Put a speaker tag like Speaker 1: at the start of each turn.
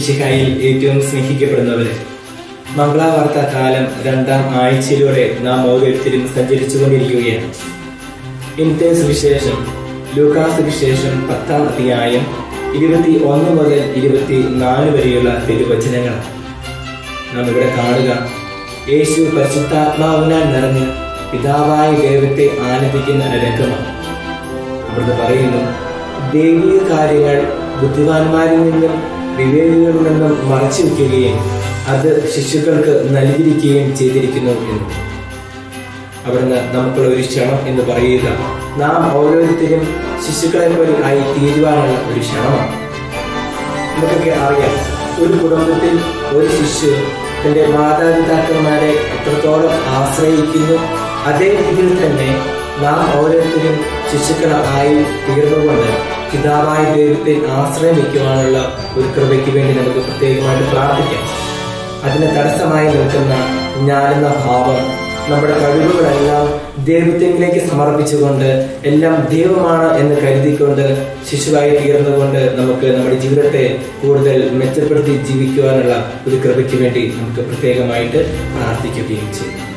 Speaker 1: മിശിഹായിൽ ഏറ്റവും സ്നേഹിക്കപ്പെടുന്നവരെ മംഗളവാർത്ത കാലം രണ്ടാം ആഴ്ചയിലൂടെ നാം ഓരോരുത്തരും സഞ്ചരിച്ചുകൊണ്ടിരിക്കുകയാണ് ഇന്നത്തെ സുവിശേഷം ലൂക്കാസ് സുവിശേഷം പത്താം അധ്യായം ഇരുപത്തി ഒന്ന് മുതൽ ഇരുപത്തി നാല് വരെയുള്ള തിരുവചനങ്ങളാണ് നാം ഇവിടെ കാണുക യേശു പരിശുദ്ധാത്മാവിനാൽ നിറഞ്ഞ് പിതാവായ ദൈവത്തെ ആനന്ദിക്കുന്ന രംഗമാണ് അവിടുന്ന് പറയുന്നു ദൈവിക കാര്യങ്ങൾ ബുദ്ധിമാന്മാരിൽ നിന്നും വിവേകികളിൽ നിന്നും മറച്ചു വയ്ക്കുകയും അത് ശിശുക്കൾക്ക് നൽകിയിരിക്കുകയും ചെയ്തിരിക്കുന്നു എന്ന് അവിടുന്ന് നമുക്കുള്ള ഒരു ക്ഷണം എന്ന് പറയുക നാം ഓരോരുത്തരും ശിശുക്കളെ പോലെ ആയി തീരുവാനുള്ള ഒരു ക്ഷണമാണ് നമുക്കൊക്കെ അറിയാം ഒരു കുടുംബത്തിൽ ഒരു ശിശു തന്റെ മാതാപിതാക്കന്മാരെ എത്രത്തോളം ആശ്രയിക്കുന്നു അതേ രീതിയിൽ തന്നെ നാം ഓരോരുത്തരും ശിശുക്കളായി തീർന്നുകൊണ്ട് പിതാവായ ദൈവത്തെ ആശ്രയം വയ്ക്കുവാനുള്ള ഒരു കൃപയ്ക്ക് വേണ്ടി നമുക്ക് പ്രത്യേകമായിട്ട് പ്രാർത്ഥിക്കാം അതിന് തടസ്സമായി നിൽക്കുന്ന ഞാനെന്ന ഭാവം നമ്മുടെ കഴിവുകളെല്ലാം ദൈവത്തിലേക്ക് സമർപ്പിച്ചുകൊണ്ട് എല്ലാം ദൈവമാണ് എന്ന് കരുതിക്കൊണ്ട് ശിശുവായി തീർന്നുകൊണ്ട് നമുക്ക് നമ്മുടെ ജീവിതത്തെ കൂടുതൽ മെച്ചപ്പെടുത്തി ജീവിക്കുവാനുള്ള ഒരു കൃപയ്ക്ക് വേണ്ടി നമുക്ക് പ്രത്യേകമായിട്ട് പ്രാർത്ഥിക്കുകയും ചെയ്യും